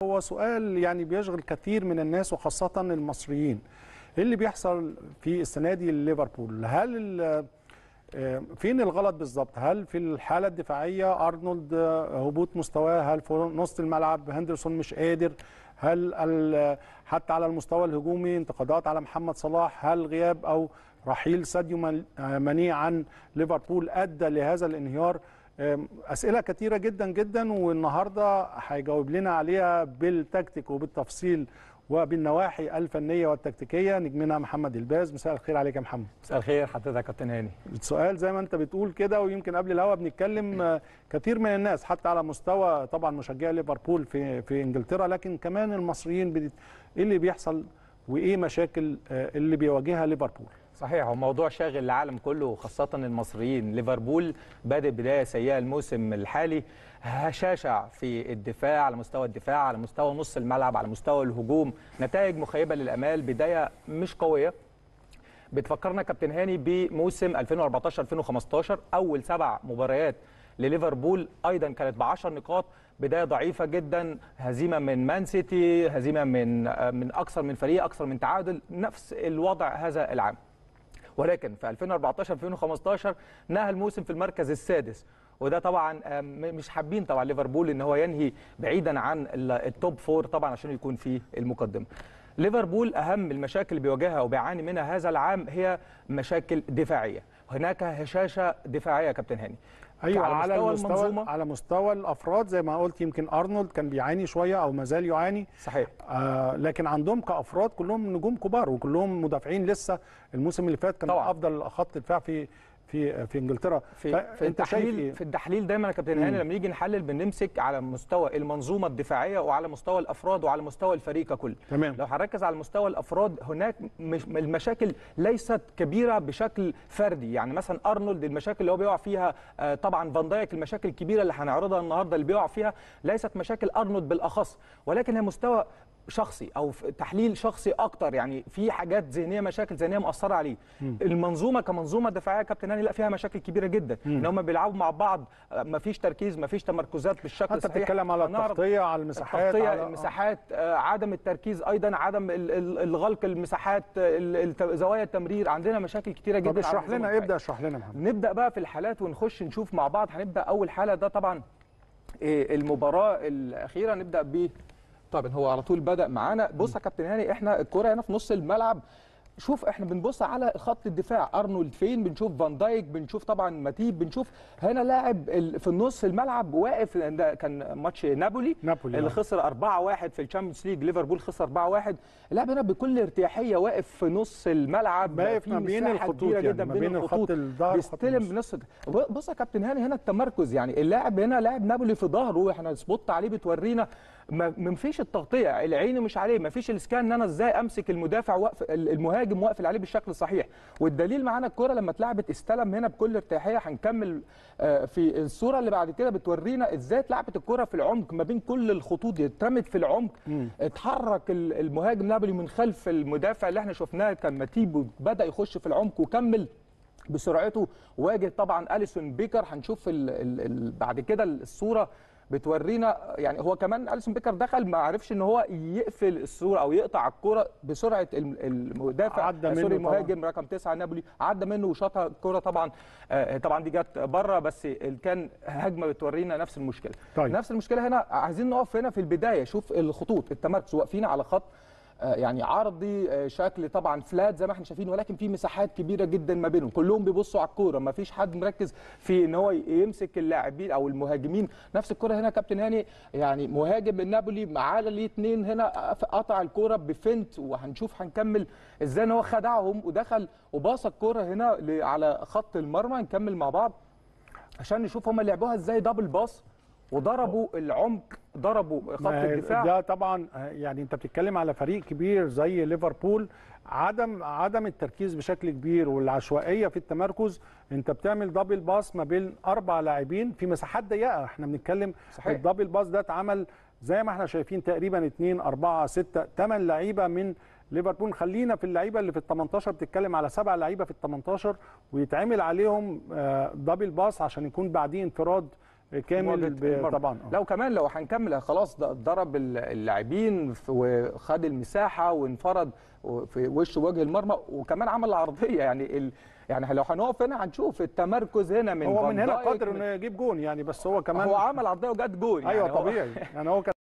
هو سؤال يعني بيشغل كثير من الناس وخاصة المصريين ايه اللي بيحصل في السنة دي لليفربول هل ال- آه، فين الغلط بالظبط هل في الحالة الدفاعية أرنولد آه، هبوط مستواه هل في نص الملعب هندرسون مش قادر هل ال- حتى على المستوى الهجومي انتقادات على محمد صلاح هل غياب أو رحيل ساديو مان- آه، ماني عن ليفربول أدى لهذا الانهيار آم، أسئلة كتيرة جدا جدا والنهاردة هيجاوب لنا عليها بالتكتيك وبالتفصيل وبالنواحي الفنية والتكتيكية نجمنا محمد الباز مساء الخير عليك يا محمد مساء الخير حضرتك يا كابتن هاني السؤال زي ما انت بتقول كده ويمكن قبل الهوا بنتكلم آه، كثير من الناس حتى على مستوى طبعا مشجعي ليفربول في في انجلترا لكن كمان المصريين بت- ايه اللي بيحصل وايه مشاكل آه، اللي بيواجهها ليفربول صحيح هو موضوع شاغل العالم كله وخاصة المصريين ليفربول بادئ بداية سيئة الموسم الحالي هشاشة في الدفاع على مستوى الدفاع على مستوى نص الملعب على مستوى الهجوم نتائج مخيبة للأمال بداية مش قوية بتفكرنا كابتن هاني بموسم 2014 2015 اول سبع مباريات لليفربول ايضا كانت ب 10 نقاط بدايه ضعيفه جدا هزيمه من مان سيتي هزيمه من آه، من اكثر من فريق اكثر من تعادل نفس الوضع هذا العام ولكن في 2014 2015 نهى الموسم في المركز السادس وده طبعا آه، م- مش حابين طبعا ليفربول ان هو ينهي بعيدا عن ال- التوب فور طبعا عشان يكون في المقدمه ليفربول اهم المشاكل اللي بيواجهها وبيعاني منها هذا العام هي مشاكل دفاعيه هناك هشاشه دفاعيه يا كابتن هاني ايوه على مستوى المستوى المنظومه على مستوى الافراد زي ما قلت يمكن ارنولد كان بيعاني شويه او ما زال يعاني صحيح آه لكن عندهم كافراد كلهم نجوم كبار وكلهم مدافعين لسه الموسم اللي فات كان طبعاً. افضل خط دفاع في في في انجلترا في فأنت في التحليل شايف إيه؟ في التحليل دايما يا كابتن هاني لما نيجي نحلل بنمسك على مستوى المنظومه الدفاعيه وعلى مستوى الافراد وعلى مستوى الفريق ككل تمام. لو هنركز على مستوى الافراد هناك مش المشاكل ليست كبيره بشكل فردي يعني مثلا ارنولد المشاكل اللي هو بيقع فيها آه، طبعا فان دايك المشاكل الكبيره اللي هنعرضها النهارده اللي بيقع فيها ليست مشاكل ارنولد بالاخص ولكن هي مستوى شخصي او في تحليل شخصي اكتر يعني في حاجات ذهنيه مشاكل ذهنيه مأثره عليه المنظومه كمنظومه دفاعيه يا كابتن هاني لا فيها مشاكل كبيره جدا ان هم بيلعبوا مع بعض ما فيش تركيز ما فيش تمركزات بالشكل انت الصحيح بتتكلم على هنعرض التغطيه على المساحات التغطيه على المساحات آه، عدم التركيز ايضا عدم ال- ال- الغلق المساحات ال- الت- زوايا التمرير عندنا مشاكل كتيره جدا طب على اشرح المنظومة لنا الدفاعية. ابدا اشرح لنا محمد نبدا بقى في الحالات ونخش نشوف مع بعض هنبدا اول حاله ده طبعا إيه، المباراه الاخيره نبدا ب طبعا هو على طول بدا معانا بص يا كابتن هاني احنا الكره هنا في نص الملعب شوف احنا بنبص على خط الدفاع ارنولد فين بنشوف فان دايك بنشوف طبعا ماتيب بنشوف هنا لاعب ال- في النص الملعب واقف ده كان ماتش نابولي نابولي، اللي آه. خسر 4-1 في الشامبيونز ليج ليفربول خصر 4-1 اللاعب هنا بكل ارتياحيه واقف في نص الملعب واقف في ما بين مساحة الخطوط كبيرة يعني، جدا ما بين بين الخطوط الخط الظهر وخط بيستلم النص. بنص بص يا كابتن هاني هنا التمركز يعني اللاعب هنا لاعب نابولي في ظهره احنا سبوت عليه بتورينا ما ما فيش التغطيه العين مش عليه ما فيش الاسكان ان انا ازاي امسك المدافع واقف المهاجم واقفل عليه بالشكل الصحيح والدليل معانا الكره لما اتلعبت استلم هنا بكل ارتياحيه هنكمل آه، في الصوره اللي بعد كده بتورينا ازاي اتلعبت الكره في العمق ما بين كل الخطوط دي اترمت في العمق اتحرك ال- المهاجم نابولي من خلف المدافع اللي احنا شفناه كان ماتيب وبدا يخش في العمق وكمل بسرعته واجه طبعا اليسون بيكر هنشوف ال ال ال بعد كده الصوره بتورينا يعني هو كمان اليسون بيكر دخل ما عرفش ان هو يقفل الصوره او يقطع الكره بسرعه الم- المدافع عدى آه، منه سوري طبعاً. المهاجم رقم تسعة نابولي عدى منه وشاطها الكره طبعا آه، طبعا دي جت بره بس ال- كان هجمه بتورينا نفس المشكله طيب. نفس المشكله هنا عايزين نقف هنا في البدايه شوف الخطوط التمركز واقفين على خط آه، يعني عرضي آه، شكل طبعا فلات زي ما احنا شايفين ولكن في مساحات كبيره جدا ما بينهم كلهم بيبصوا على الكوره ما فيش حد مركز في ان هو يمسك اللاعبين او المهاجمين نفس الكوره هنا كابتن هاني يعني مهاجم من نابولي معاه ليه اتنين هنا قطع الكوره بفنت وهنشوف هنكمل ازاي ان هو خدعهم ودخل وباص الكوره هنا ل- على خط المرمى نكمل مع بعض عشان نشوف هم لعبوها ازاي دبل باص وضربوا العمق ضربوا خط ما هي الدفاع ده طبعا آه، يعني انت بتتكلم على فريق كبير زي ليفربول عدم عدم التركيز بشكل كبير والعشوائيه في التمركز انت بتعمل دبل باس ما بين اربع لاعبين في مساحات ضيقه احنا بنتكلم صحيح. الدبل باس ده اتعمل زي ما احنا شايفين تقريبا 2 4 6 8 لعيبه من ليفربول خلينا في اللعيبه اللي في ال 18 بتتكلم على سبع لعيبه في ال 18 ويتعمل عليهم آه، دبل باس عشان يكون بعديه انفراد كامل مواجهة ب- المرمى. طبعا آه. لو كمان لو هنكمل خلاص ده ضرب ال- اللاعبين ف- وخد المساحه وانفرد في وش وجه المرمى وكمان عمل عرضيه يعني ال... يعني لو هنقف هنا هنشوف التمركز هنا من هو فان من هنا دايك، قادر من- انه يجيب جون يعني بس هو كمان هو عمل عرضيه وجت جول ايوه يعني هو- طبيعي يعني هو كان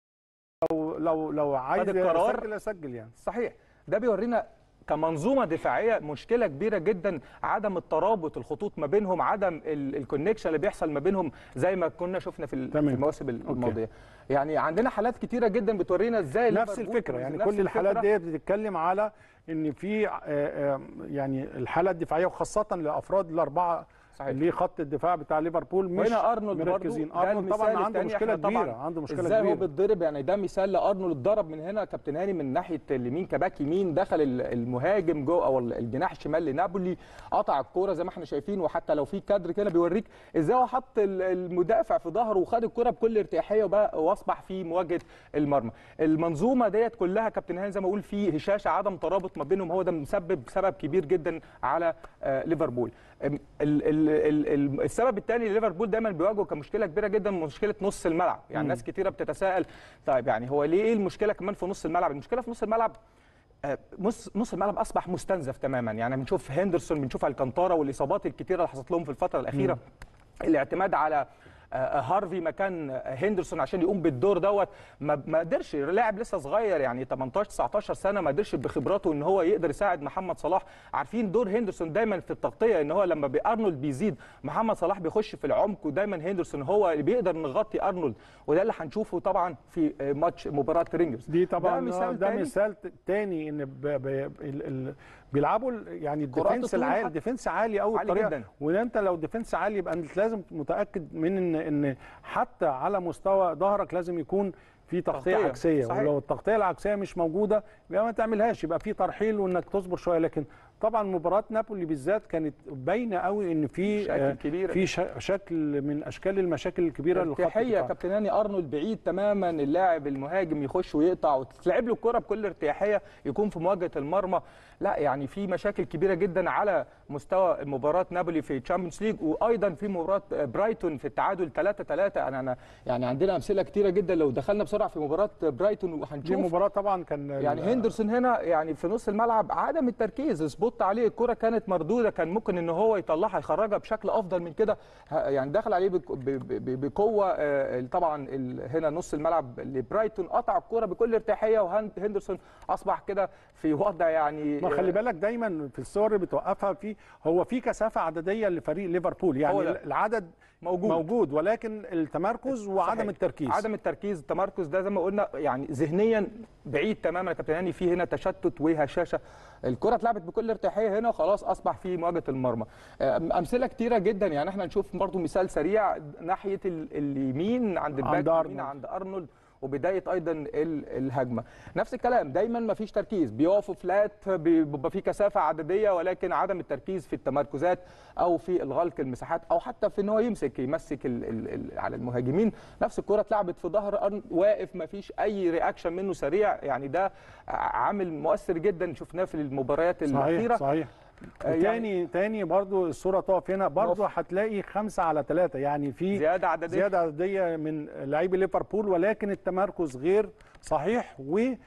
لو لو لو عايز القرار. يسجل يسجل يعني صحيح ده بيورينا كمنظومه دفاعيه مشكله كبيره جدا عدم الترابط الخطوط ما بينهم عدم الكونكشن اللي بيحصل ما بينهم زي ما كنا شفنا في ال- تمام. في المواسم الماضيه يعني عندنا حالات كتيره جدا بتورينا ازاي نفس ليفربول الفكره يعني نفس كل الحالات الفكرة. ديت بتتكلم على ان في آه، آه، يعني الحاله الدفاعيه وخاصه لافراد الاربعه صحيح. اللي خط الدفاع بتاع ليفربول مش وهنا ارنولد برضو مركزين ده ارنولد طبعا المثال عنده التاني. مشكله إحنا طبعاً كبيره عنده مشكله ازاي هو كبيره بيتضرب يعني ده مثال لارنولد اتضرب من هنا كابتن هاني من ناحيه اليمين كباك يمين دخل ال- المهاجم جو او الجناح الشمال لنابولي قطع الكوره زي ما احنا شايفين وحتى لو في كادر كده بيوريك ازاي هو حط ال- المدافع في ظهره وخد الكوره بكل ارتياحيه وبقى واصبح في مواجهه المرمى المنظومه ديت كلها كابتن هاني زي ما اقول في هشاشه عدم ترابط ما بينهم هو ده مسبب سبب كبير جدا على آه، ليفربول ال- ال- ال- ال- السبب الثاني اللي ليفربول دايما بيواجهه كمشكله كبيره جدا مشكله نص الملعب يعني ناس كتيره بتتساءل طيب يعني هو ليه ايه المشكله كمان في نص الملعب المشكله في نص الملعب آه، نص نص الملعب اصبح مستنزف تماما يعني بنشوف هندرسون بنشوف الكانتارا والاصابات الكتيره اللي حصلت لهم في الفتره الاخيره الاعتماد على آه، هارفي مكان هندرسون عشان يقوم بالدور دوت ما ما قدرش لاعب لسه صغير يعني 18 19 سنه ما قدرش بخبراته ان هو يقدر يساعد محمد صلاح عارفين دور هندرسون دايما في التغطيه ان هو لما بارنولد بيزيد محمد صلاح بيخش في العمق ودايما هندرسون هو اللي بيقدر نغطي ارنولد وده اللي هنشوفه طبعا في آه، ماتش مباراه رينجرز دي طبعا ده مثال ده تاني. مثال تاني ان ب... ب... ال... ال... بيلعبوا ال- يعني كرات الديفنس الطول العالي حتى. الديفنس عالي قوي عالي بطريقه جداً. وانت لو ديفنس عالي يبقى انت لازم متاكد من ان ان حتى على مستوى ظهرك لازم يكون في تغطيه تغطية. عكسيه صحيح. ولو التغطيه العكسيه مش موجوده يبقى ما تعملهاش يبقى في ترحيل وانك تصبر شويه لكن طبعا مباراه نابولي بالذات كانت باينه قوي ان في مشاكل آه، كبيرة. في ش- شكل من اشكال المشاكل الكبيره للخط ارتياحيه الدفاعي. كابتن هاني ارنولد بعيد تماما اللاعب المهاجم يخش ويقطع وتلعب له الكره بكل ارتياحيه يكون في مواجهه المرمى لا يعني في مشاكل كبيره جدا على مستوى مباراه نابولي في تشامبيونز ليج وايضا في مباراه برايتون في التعادل 3 3 انا انا يعني عندنا امثله كتيره جدا لو دخلنا بسرعه في مباراه برايتون دي وهنشوف مباراه طبعا كان يعني هندرسون هنا يعني في نص الملعب عدم التركيز سبوت عليه الكره كانت مردوده كان ممكن ان هو يطلعها يخرجها بشكل افضل من كده ه- يعني دخل عليه بك- ب- ب- بقوه آه، طبعا ال- هنا نص الملعب لبرايتون قطع الكره بكل ارتياحيه وهندرسون اصبح كده في وضع يعني ما خلي بالك دايما في الصور اللي بتوقفها في هو في كثافه عدديه لفريق ليفربول هو يعني ده. العدد موجود. موجود ولكن التمركز وعدم صحيح. التركيز عدم التركيز التمركز ده زي ما قلنا يعني ذهنيا بعيد تماما يا كابتن هاني في هنا تشتت وهشاشه الكره اتلعبت بكل ارتياحيه هنا وخلاص اصبح في مواجهه المرمى أم- امثله كتيره جدا يعني احنا نشوف برضو مثال سريع ناحيه ال- اليمين عند الباك عند اليمين أرنولد. عند ارنولد وبدايه ايضا ال- الهجمه نفس الكلام دايما ما فيش تركيز بيقفوا فلات بي- بيبقى في كثافه عدديه ولكن عدم التركيز في التمركزات او في الغلق المساحات او حتى في ان هو يمسك يمسك ال ال ال على المهاجمين نفس الكره اتلعبت في ظهر أرن واقف ما فيش اي رياكشن منه سريع يعني ده عامل مؤثر جدا شفناه في المباريات الاخيره صحيح صحيح آه، يعني- تاني تاني برضو الصوره تقف هنا برضو نقف. هتلاقي خمسة على ثلاثة يعني في زياده عدديه زياده عدديه من لاعبي ليفربول ولكن التمركز غير صحيح و آه،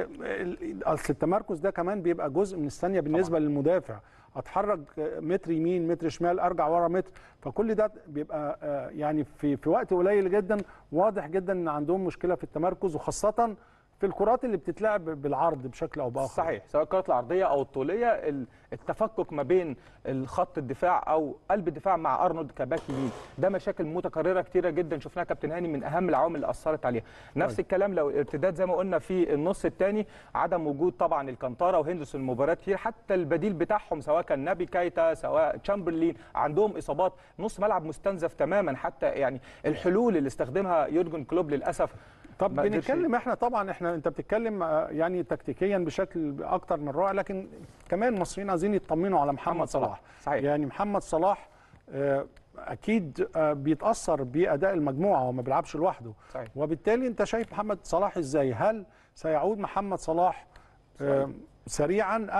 ال- اصل التمركز ده كمان بيبقى جزء من الثانيه بالنسبه للمدافع اتحرك آه، متر يمين متر شمال ارجع ورا متر فكل ده بيبقى آه، يعني في في وقت قليل جدا واضح جدا ان عندهم مشكله في التمركز وخاصه في الكرات اللي بتتلعب بالعرض بشكل او باخر صحيح سواء الكرات العرضيه او الطوليه ال- التفكك ما بين الخط الدفاع او قلب الدفاع مع ارنولد كباك يمين ده مشاكل متكرره كتيره جدا شفناها كابتن هاني من اهم العوامل اللي اثرت عليها نفس طيب. الكلام لو الارتداد زي ما قلنا في النص الثاني عدم وجود طبعا الكانتارا وهندرسون مباريات كتير حتى البديل بتاعهم سواء كان نابي كايتا سواء تشامبرلين عندهم اصابات نص ملعب مستنزف تماما حتى يعني الحلول اللي استخدمها يورجن كلوب للاسف طب ما قدرش- بنتكلم احنا طبعا احنا انت بتتكلم آه، يعني تكتيكيا بشكل اكتر من رائع لكن كمان المصريين عايزين يطمنوا على محمد, محمد صلاح. صلاح صحيح. يعني محمد صلاح آه، اكيد آه، بيتاثر باداء المجموعه هو ما بيلعبش لوحده صحيح. وبالتالي انت شايف محمد صلاح ازاي هل سيعود محمد صلاح آه، سريعا ام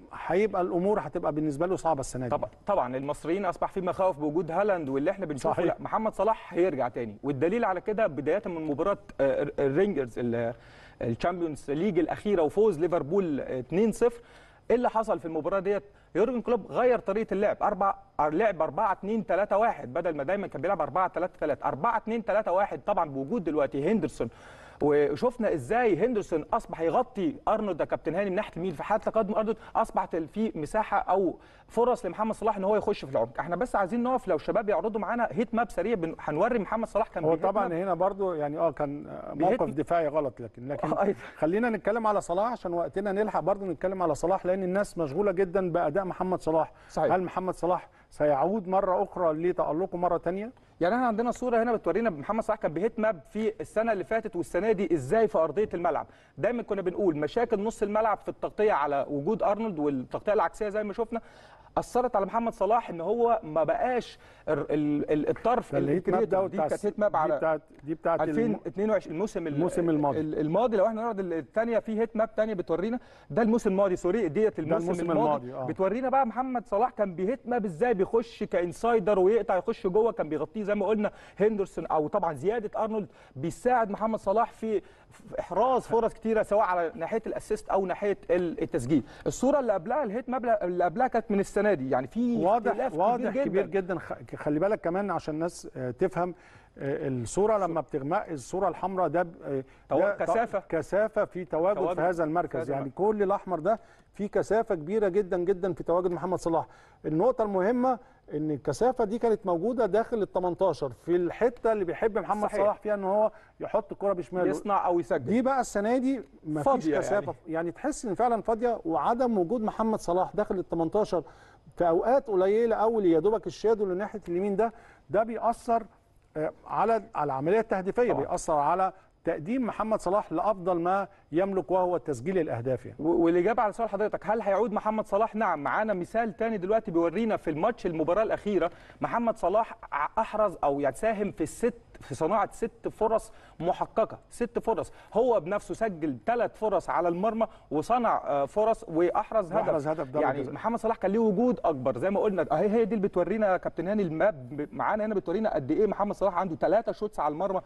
هيبقى الامور هتبقى بالنسبه له صعبه السنه دي طبعا طبعا المصريين اصبح في مخاوف بوجود هالاند واللي احنا بنشوفه صحيح. لا محمد صلاح هيرجع تاني والدليل على كده بدايه من مباراه آه، الرينجرز ال- الشامبيونز ليج الاخيره وفوز ليفربول 2-0 ايه اللي حصل في المباراه ديت يورجن كلوب غير طريقه اللعب اربع لعب 4 2 3 1 بدل ما دايما كان بيلعب 4 3 3 4 2 3 1 طبعا بوجود دلوقتي هندرسون وشفنا ازاي هندرسون اصبح يغطي ارنولد ده كابتن هاني من ناحيه اليمين في حاله تقدم ارنولد اصبحت في مساحه او فرص لمحمد صلاح ان هو يخش في العمق احنا بس عايزين نقف لو شباب يعرضوا معانا هيت ماب سريع بن- هنوري محمد صلاح كان هو بيهيت طبعا ماب. هنا برضو يعني اه كان آه، موقف بيهت- دفاعي غلط لكن لكن آه، أيوة. خلينا نتكلم على صلاح عشان وقتنا نلحق برضو نتكلم على صلاح لان الناس مشغوله جدا باداء محمد صلاح صحيح. هل محمد صلاح سيعود مره اخرى لتالقه مره ثانيه يعني احنا عندنا صوره هنا بتورينا محمد صلاح كان بيهيت ماب في السنه اللي فاتت والسنه دي ازاي في ارضيه الملعب دايما كنا بنقول مشاكل نص الملعب في التغطيه على وجود ارنولد والتغطيه العكسيه زي ما شفنا اثرت على محمد صلاح ان هو ما بقاش ال- ال- ال- الطرف الهيت ماب الكريتيف. ده دي بتاع كانت هيت ماب دي على بتاعت دي بتاعت الم- 2022 الموسم ال- الموسم الماضي. ال- الماضي لو احنا نعرض الثانيه في هيت ماب ثانيه بتورينا ده الموسم الماضي سوري ديت الموسم, الموسم الماضي, الماضي، آه. بتورينا بقى محمد صلاح كان بيهيت ماب ازاي بيخش كانسايدر ويقطع يخش جوه كان بيغطيه زي ما قلنا هندرسون او طبعا زياده ارنولد بيساعد محمد صلاح في في احراز فرص كتيره سواء على ناحيه الاسيست او ناحيه ال- التسجيل الصوره اللي قبلها الهيت ماب اللي قبلها كانت من السنه دي يعني في واضح اختلاف واضح كبير كبير جدا, جدا خ- خلي بالك كمان عشان الناس آه، تفهم آه، الصوره لما بتغمق الصوره الحمراء ده ب- آه، تو- ده ت- كثافة. كثافه في تواجد, تواجد في هذا في المركز هذا يعني كل الاحمر ده في كثافه كبيره جدا جدا في تواجد محمد صلاح النقطه المهمه ان الكثافه دي كانت موجوده داخل ال 18 في الحته اللي بيحب محمد صحيح. صلاح فيها ان هو يحط الكره بشماله يصنع او يسجل دي بقى السنه دي مفيش فاضية كثافه يعني. يعني. يعني تحس ان فعلا فاضيه وعدم وجود محمد صلاح داخل ال 18 في اوقات قليله قوي يا دوبك الشادو اللي ناحيه اليمين ده ده بيأثر آه، على على العمليه التهديفيه طبعا. بيأثر على تقديم محمد صلاح لافضل ما يملك وهو تسجيل الاهداف يعني و- والاجابه على سؤال حضرتك هل هيعود محمد صلاح نعم معانا مثال تاني دلوقتي بيورينا في الماتش المباراه الاخيره محمد صلاح ع- احرز او يعني ساهم في الست في صناعه ست فرص محققه ست فرص هو بنفسه سجل ثلاث فرص على المرمى وصنع آه، فرص واحرز هدف وأحرز هدف ضربة يعني جزاء. محمد صلاح كان ليه وجود اكبر زي ما قلنا اهي هي دي اللي بتورينا يا كابتن هاني الماب معانا هنا بتورينا قد ايه محمد صلاح عنده ثلاثه شوتس على المرمى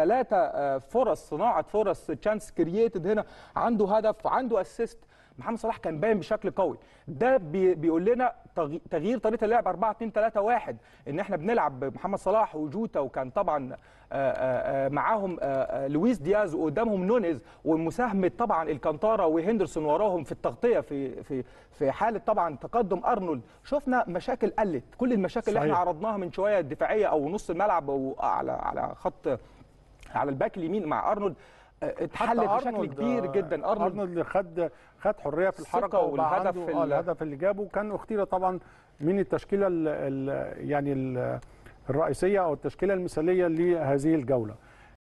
ثلاثه فرص صناعه فرص تشانس كرييتد هنا عنده هدف عنده اسيست محمد صلاح كان باين بشكل قوي ده بي بيقول لنا تغي- تغيير طريقه اللعب 4 2 3 1 ان احنا بنلعب بمحمد صلاح وجوتا وكان طبعا آه، آه، آه، معاهم آه، آه، لويس دياز وقدامهم نونيز ومساهمه طبعا الكانتارا وهندرسون وراهم في التغطيه في في في حاله طبعا تقدم ارنولد شفنا مشاكل قلت كل المشاكل اللي احنا صحيح. عرضناها من شويه الدفاعيه او نص الملعب او على على خط على الباك اليمين مع ارنولد آه، اتحلت حتى بشكل كبير جدا ارنولد ارنولد ارنولد خد خد حريه في الحركه الثقة وبقى والهدف عنده ال- آه الهدف اللي جابه كان اختير طبعا من التشكيله ال ال يعني ال الرئيسيه او التشكيله المثاليه لهذه الجوله